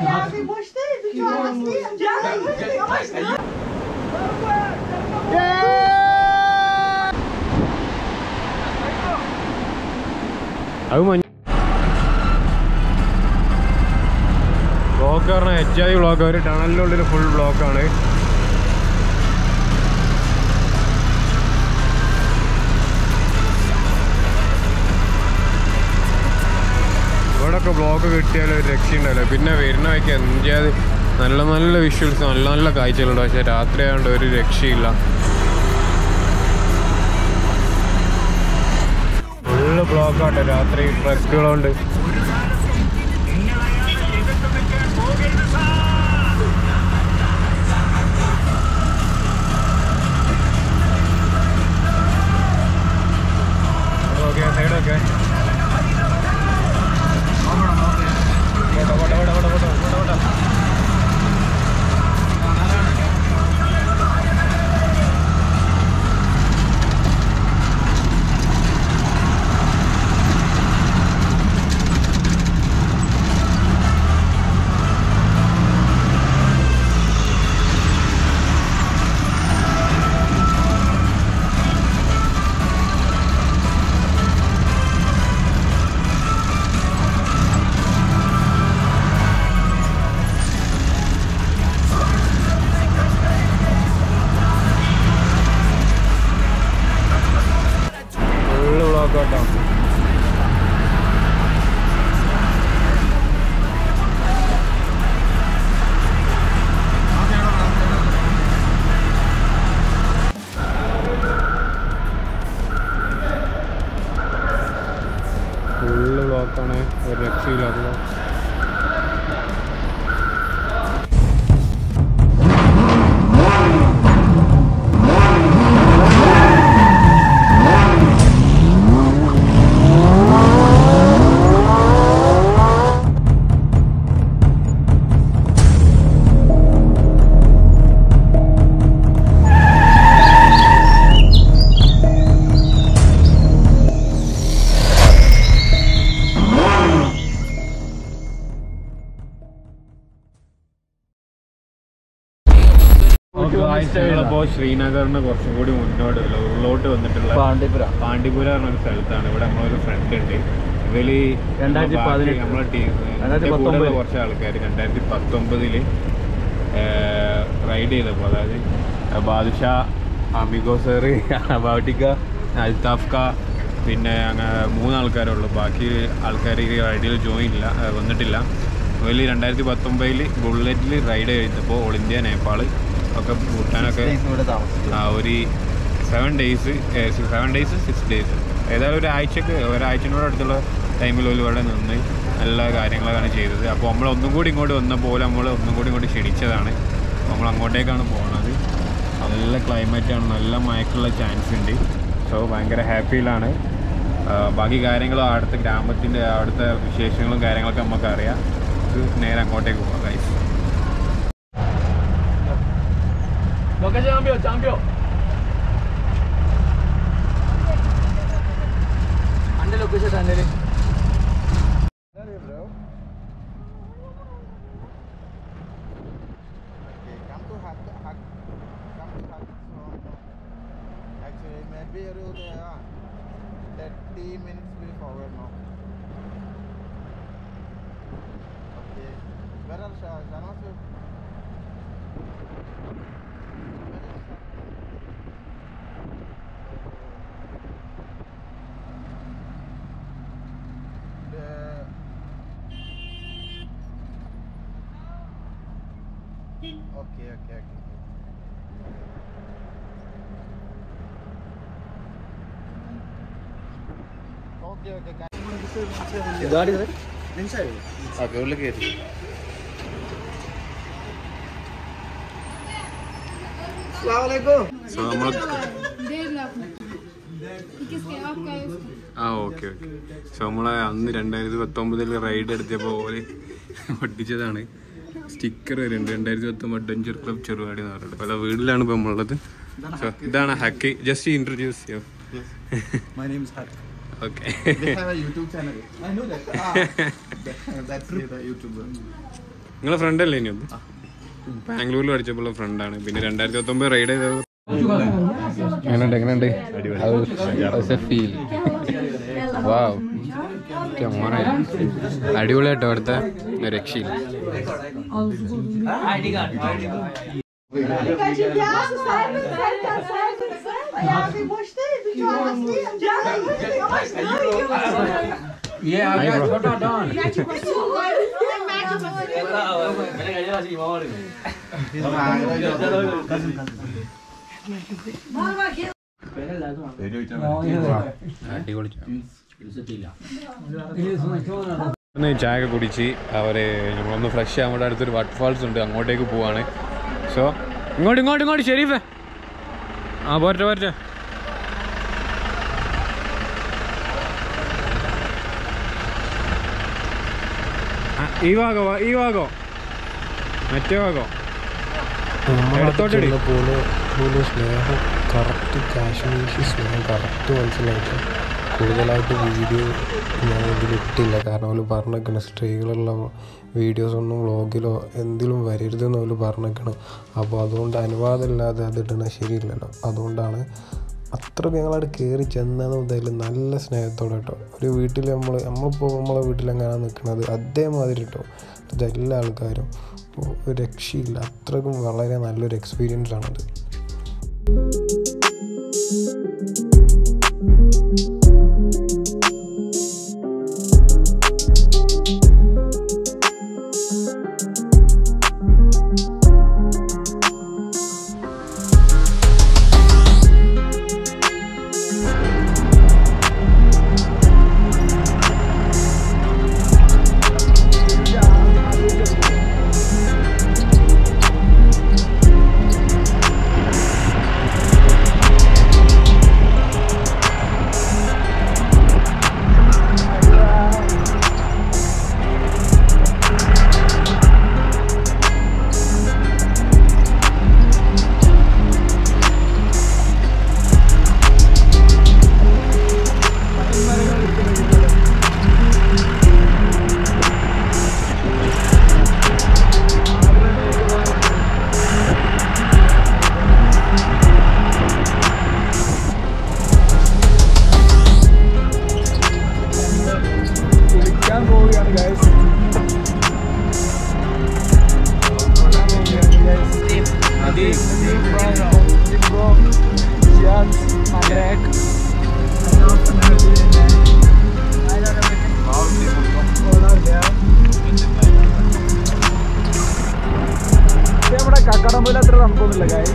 Abi boş değil. Bir çuval değil. Canım. Yavaş. അത് മഞ്ഞ block പറഞ്ഞാൽ എച്ച് ഐ ബ്ലോക്ക് ഒരു ടണലിനുള്ളിൽ ഫുൾ ബ്ലോക്കാണ് ഇവിടൊക്കെ ബ്ലോക്ക് കിട്ടിയാൽ ഒരു രക്ഷയുണ്ടല്ലോ പിന്നെ വരുന്ന വയ്ക്ക് എന്ത് നല്ല നല്ല വിഷ്വൽസ് നല്ല നല്ല കാഴ്ചകളുണ്ട് പക്ഷെ രാത്രി ആയതുകൊണ്ട് ഒരു രക്ഷയില്ല ഫുള്ള് ബ്ലോക്കാട്ടെ രാത്രി ട്രക്കുകളുണ്ട് ഓക്കെ സൈഡൊക്കെ പോട്ടെ പോട്ടെ പോട്ടെ പോട്ടെ പോട്ടെ പോട്ടെ പോട്ടെ ഫുള്ള് ബ്ലോക്ക് കേട്ടോ ഫുള്ള് ബ്ലോക്കാണ് ഒരു രക്ഷയില്ലാത്തത് ഞങ്ങളിപ്പോ ശ്രീനഗറിന് കുറച്ചും കൂടി മുന്നോട്ടുള്ള ഉള്ളോട്ട് വന്നിട്ടുള്ള പാണ്ഡിപുര പാണ്ഡിപുര പറഞ്ഞ ഒരു സ്ഥലത്താണ് ഇവിടെ നമ്മളൊരു ഫ്രണ്ട് ഉണ്ട് ഇവര് രണ്ടായിരത്തി ബാക്കി പതിനെട്ട്. നമ്മളെ ടീം രണ്ടായിരത്തി പത്തൊമ്പത്. കുറച്ച് ആൾക്കാർ രണ്ടായിരത്തി പത്തൊമ്പതില് റൈഡ് ചെയ്തപ്പോൾ അതായത് ബാദുഷാ അമിഗോ സെറി ബാട്ടിക്ക അൽതാഫ് ക പിന്നെ അങ്ങനെ മൂന്ന് ആൾക്കാരുള്ളൂ ബാക്കി ആൾക്കാർ ഈ റൈഡിൽ ജോയിൻ ഇല്ല ആ, വന്നിട്ടില്ല ഇവര് രണ്ടായിരത്തി പത്തൊമ്പതിൽ ബുള്ളറ്റിൽ റൈഡ് ചെയ്തപ്പോൾ ഓൾ ഇന്ത്യ നേപ്പാൾ ഒക്കെ ഭൂട്ടാനൊക്കെ ഇവിടെ താമസിച്ചു ആ ഒരു seven days seven days six days ഏതായാലും ഒരാഴ്ചക്ക് ഒരാഴ്ചനോട് അടുത്തുള്ള ടൈമിൽ ഒരു ഇവിടെ നിന്ന് നല്ല കാര്യങ്ങളാണ് ചെയ്തത് അപ്പോൾ നമ്മൾ ഒന്നും കൂടി ഇങ്ങോട്ട് വന്നപ്പോൾ നമ്മൾ ഒന്നും കൂടി ഇങ്ങോട്ട് ക്ഷണിച്ചതാണ് നമ്മൾ അങ്ങോട്ടേക്കാണ് പോകുന്നത് നല്ല ക്ലൈമറ്റാണ് നല്ല മയക്കുള്ള ചാൻസ് ഉണ്ട് സോ ഭയങ്കര ഹാപ്പിയിലാണ് ആ, ബാക്കി കാര്യങ്ങളും അവിടുത്തെ ഗ്രാമത്തിൻ്റെ അവിടുത്തെ വിശേഷങ്ങളും കാര്യങ്ങളൊക്കെ നമുക്ക് അറിയാം ഇത് നേരെ അങ്ങോട്ടേക്ക് പോകാം ഗൈസ് ലൊക്കേഷൻ ചാമ്പ്യോ ചാമ്പ്യോ അന്റെ ലൊക്കേഷൻ തന്നെ Okay, come to hug, hug, come to hug. So, actually, maybe ഒരു thirty minutes be forward no okay വേറെ Shanavas Okay, okay, okay. Okay, okay. ഗാഡി സർ Inside. ഓക്കെ ഉള്ളിൽ കയറി സോ നമ്മൾ डेढ़ लाख किसके आपका है उसका ആ ഓക്കെ ഓക്കെ സോ നമ്മളെ അന്ന് രണ്ടായിരത്തി പത്തൊമ്പതിൽ റൈഡ് എടുത്തപ്പോൾ ഓല് ഒട്ടിച്ചതാണ് സ്റ്റിക്കർ വരുന്നുണ്ട് രണ്ടായിരത്തി പത്തൊമ്പത് അഡ്വഞ്ചർ ക്ലബ് ചെറുപാടി എന്ന് പറഞ്ഞിട്ട് പല വീട്ടിലാണ് ഇപ്പം നമ്മളുള്ളത് സോ ഇതാണ് ഹക്കി ജസ്റ്റ് ഇൻട്രൊഡ്യൂസ് ചെയ്യോ My name is Hark. Okay They have a YouTube channel. I know that. Ah, that- that's the YouTuber. നിങ്ങളെ ഫ്രണ്ട് അല്ലേ ഇനി ഒന്ന് ബാംഗ്ലൂരിൽ പഠിച്ചപ്പോൾ ഫ്രണ്ടാണ് പിന്നെ രണ്ടായിരത്തി പത്തൊമ്പത് റൈഡ് ചെയ്തത് എങ്ങനെയുണ്ട് എങ്ങനെയുണ്ട് ഫീൽ വാവ് മോനെ അടിപൊളിയായിട്ടോ അവിടുത്തെ രക്ഷയില്ല Kaçacağız. Sen sen sen sen. Ya bir boş değil. Bir şu an hastayım. Canım hastayım. അടിപൊളി ഒന്ന് ചായ ഒക്കെ കുടിച്ച് അവര് നമ്മളൊന്ന് ഫ്രഷ് ആവാൻ ഇവിടെ അടുത്തൊരു വാട്ടർഫാൾസ് ഉണ്ട് അങ്ങോട്ടേക്ക് പോവാണ് സോ ഇങ്ങോട്ട് ഇങ്ങോട്ട് ഇങ്ങോട്ട് ഷെരീഫേ ആ പോരട്ടെ പോരട്ടെ ആ, ഈ ഭാഗോ ഈ ഭാഗോ മറ്റേ ഭാഗോ എടുത്തോട്ടെടി. പോലെ പോലെ സ്നേഹം കറക്റ്റ് കാശ്മീരി സ്നേഹം കറക്റ്റ് മനസ്സിലായിട്ട് കൂടുതലായിട്ട് വീഡിയോ ഞാൻ ഇതിലിട്ടില്ല കാരണം അവർ പറഞ്ഞേക്കണം സ്ത്രീകളുള്ള വീഡിയോസ് ഒന്നും വ്ളോഗിലോ എന്തിലും വരരുതെന്ന് അവർ പറഞ്ഞേക്കണം അപ്പോൾ അതുകൊണ്ട് അനുവാദമില്ലാതെ അത് ഇടണ ശരിയില്ലല്ലോ അതുകൊണ്ടാണ് അത്രയ്ക്ക് ഞങ്ങളവിടെ കയറി ചെന്നത് മുതൽ നല്ല സ്നേഹത്തോടെ കേട്ടോ ഒരു വീട്ടിൽ നമ്മൾ നമ്മളിപ്പോൾ നമ്മളെ വീട്ടിലെങ്ങനെയാണ് നിൽക്കുന്നത് അതേമാതിരി കേട്ടോ ഇതെല്ലാ ആൾക്കാരും ഒരു രക്ഷയില്ല അത്രയ്ക്കും വളരെ നല്ലൊരു എക്സ്പീരിയൻസ് ആണത് കുളിക്കാൻ പോവുകയാണ് ഗൈസ് നമ്മുടെ കക്കടമ്പയിൽ അത്ര തണുപ്പൊന്നുമില്ല ഗൈസ്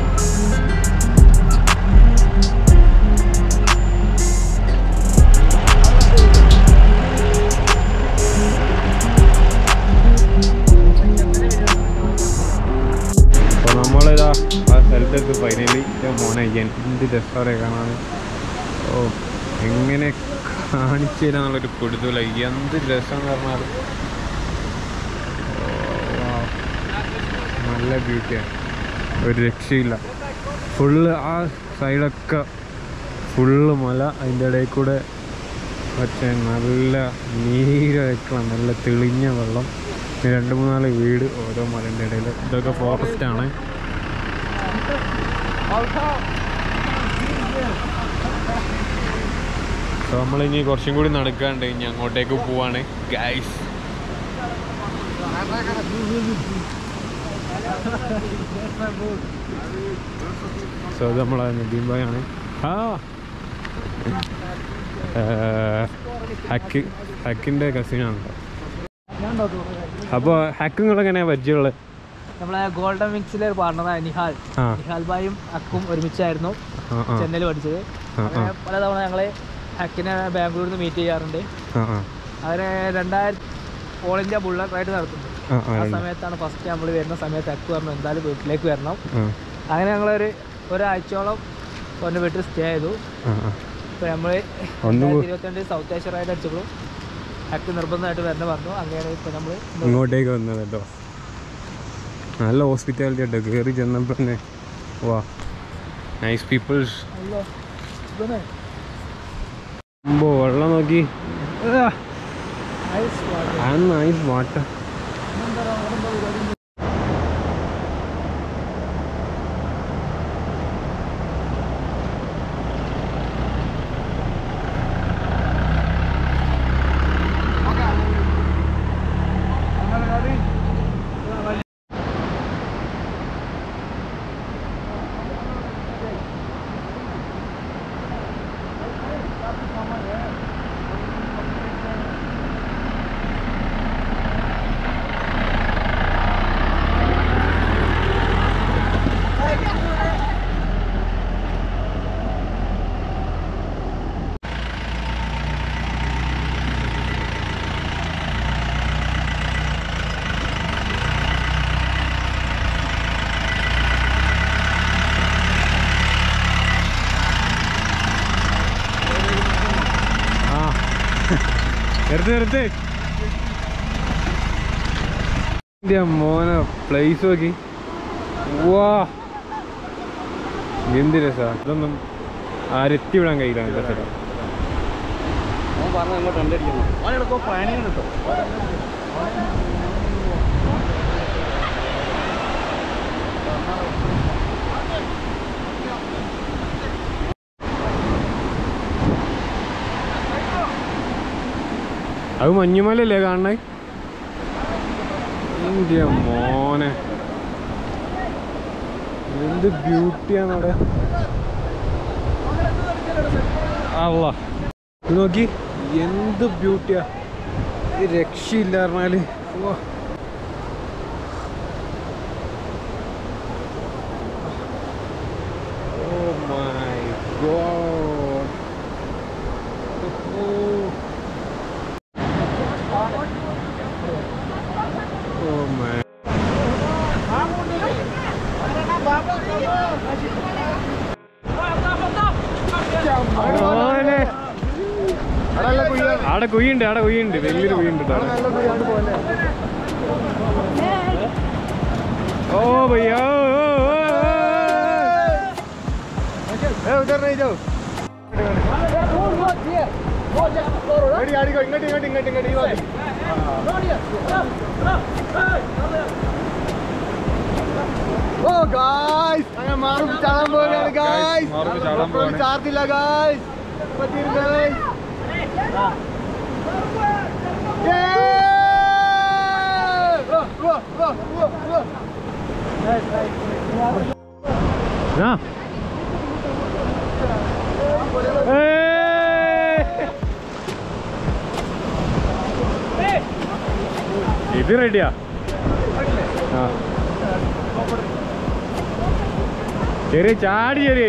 അപ്പോൾ നമ്മളിതാ ആ സ്ഥലത്തെത്തി ഫൈനലി മോനെ എന്ത് രസമാണ് കാണാൻ ഓ എങ്ങനെ കാണിച്ചു തരാന്നുള്ളൊരു പിടുത്തമില്ല എന്ത് രസം എന്ന് പറഞ്ഞാൽ ഓ, wow. നല്ല ബ്യൂട്ടിയാണ് ഒരു രക്ഷയില്ല ഫുള്ള് ആ സൈഡൊക്കെ ഫുള്ള് മല അതിൻ്റെ ഇടയിൽ കൂടെ പക്ഷേ നല്ല നീരൊക്കെ നല്ല തെളിഞ്ഞ വെള്ളം പിന്നെ രണ്ട് മൂന്നാല് വീട് ഓരോ മലൻ്റെ ഇടയിൽ ഇതൊക്കെ ഫോറസ്റ്റ് ആണ് സോ നമ്മളിനി കുറച്ചും കൂടി നടക്കാണ്ട് ഇനി അങ്ങോട്ടേക്ക് പോവാണ് ഗൈസ് സോ അത് നമ്മളെ നദീംബായാണ് ആ ഹക്ക് ഹക്കിൻ്റെ കസിനാണ് അപ്പോൾ ഹക്ക് നിങ്ങളെങ്ങനെയാണ് പരിചയമുള്ളത് നമ്മളെ ഗോൾഡൻ വിങ്സിലെ ഒരു പാർട്ണറായ നിഹാൽ ആ നിഹാൽ ബായും അക്കും ഒരുമിച്ചായിരുന്നു ആ ആ ചെന്നൈയിൽ പഠിച്ചത് ആ, ആ. അങ്ങനെ പലതവണ ഞങ്ങള് ഹക്കിനെ ബാംഗ്ലൂരിൽ നിന്ന് മീറ്റ് ചെയ്യാറുണ്ട് ആ ആ അവരെ രണ്ടായിരത്തി ഓൾ ഇന്ത്യ ബുള്ളറ്റ് റൈഡ് നടത്തുന്നുണ്ട് ആ ആ ആ ഉണ്ട്. സമയത്താണ് ഫസ്റ്റ് നമ്മൾ വരുന്ന സമയത്ത് അക്ക് പറഞ്ഞു എന്തായാലും വീട്ടിലേക്ക് വരണം ആ അങ്ങനെ ഞങ്ങളൊരു ഒരാഴ്ചയോളം ഒന്ന് വീട്ടിൽ സ്റ്റേ ചെയ്തു ആ ആ ഇപ്പോൾ നമ്മൾ ഒന്നും കൂ- ഇരുപത്തിരണ്ട് സൗത്ത് ഏഷ്യ റൈഡ് അടിച്ചപ്പോഴും ഹക്ക് നിർബന്ധമായിട്ട് വരണം പറഞ്ഞു അങ്ങനെ ഇപ്പോൾ നമ്മൾ ഇങ്ങോട്ടേക്ക് വന്നത് കേട്ടോ നല്ല ഹോസ്പിറ്റാലിറ്റി കേട്ടോ കയറി ചെന്നപ്പോൾ തന്നെ വാ നൈസ് പീപ്പിൾസ് മുമ്പ് വെള്ളം നോക്കി ആ നൈസ് വാട്ടർ ആ നിർത്ത് നിർത്ത് എൻ്റെ മോനെ പ്ലേസ് നോക്കി വാ എന്ത് രസാ ഇതൊന്നും ആരെത്തി വിടാൻ കഴിയില്ല അങ്ങനത്തെ സ്ഥലം അത് മഞ്ഞുമലല്ലേ കാണണേ എൻ്റെ മോനെ എന്ത് ബ്യൂട്ടിയാണ് അവിടെ അല്ല ഇത് നോക്കി എന്ത് ബ്യൂട്ടിയാ ഇത് രക്ഷയില്ല പറഞ്ഞാല് ഉവ്വ. Oh my god. Oh. Oh man. മോനെ. ആടെ കുഴിയുണ്ട് ആടെ കുഴിയുണ്ട് വലിയൊരു കുഴിയുണ്ട് ട്ടോ ആടെ. ഓ ഭയ്യോ ഓ, ഓ, ഓ, ഓ. ഏ, ഉധർ नहीं जाओ ഇങ്ങോട്ട് ചാടിക്കോ, ഇങ്ങോട്ട് ഇങ്ങോട്ട് ഇങ്ങോട്ട് ഇങ്ങോട്ട് ഈ ഭാഗത്ത്. ഓ ഗായ്സ് അങ്ങനെ മാറും ചാടാൻ പോവുകയാണ് ഗായ്സ് മാറുമ്പോ ചാടാൻ പോവാണ്. ചാർത്തില്ല ഗായ്സ് പറ്റിയില്ല ഗായ്സ് ഇത് റെഡിയാ ആ ചെറിയ ചാടി ചെറിയ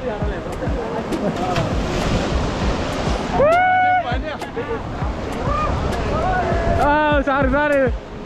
ആ സാറ് സാറ്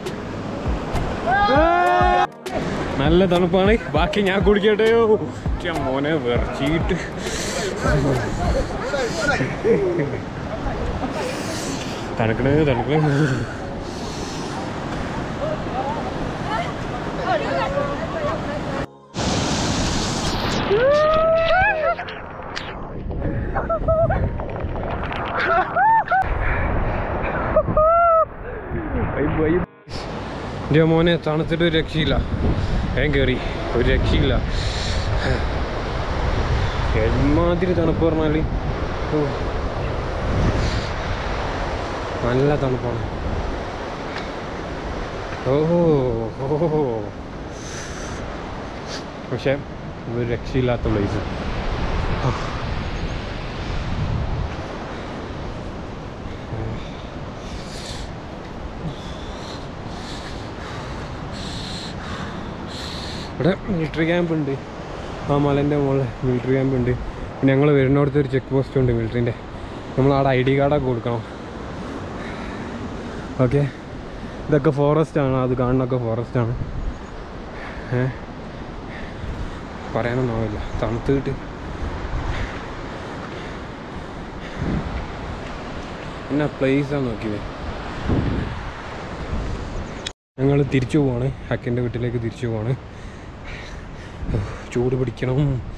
നല്ല തണുപ്പാണ് ബാക്കി ഞാൻ കുടിക്കട്ടെയോ ഛെ, മോനെ വിറച്ചിട്ട് തണുക്കണേ തണുക്കണേ എൻ്റെ മോനെ തണുത്തിട്ട് ഒരു രക്ഷയില്ല വേഗം കയറി ഒരു രക്ഷയില്ല എമ്മാതിരി തണുപ്പ് പറഞ്ഞാൽ ഓ. നല്ല തണുപ്പാണ് ഓഹോ ഓഹോ പക്ഷെ ഒരു രക്ഷയില്ലാത്ത പ്ലേസ് ഇവിടെ മിലിറ്ററി ക്യാമ്പ് ഉണ്ട് ആ മലേൻ്റെ മുകളിൽ മിലിറ്ററി ക്യാമ്പ് ഉണ്ട് പിന്നെ ഞങ്ങൾ വരുന്നിടത്ത് ഒരു ചെക്ക് പോസ്റ്റ് ഉണ്ട് മിലിറ്ററിൻ്റെ നമ്മൾ അവിടെ ഐ ഡി കാർഡൊക്കെ കൊടുക്കണം ഓക്കെ ഇതൊക്കെ ഫോറസ്റ്റ് ആണ് അത് കാണുന്നൊക്കെ ഫോറസ്റ്റ് ആണ് ഏ പറയാനൊന്നും ആവില്ല തണുത്തിട്ട് എന്നാ പ്ലേസാണ് നോക്കിയത് ഞങ്ങൾ തിരിച്ചു പോവാണ് ഹക്കിൻ്റെ വീട്ടിലേക്ക് തിരിച്ചു പോവാണ് ചൂട് പിടിക്കണം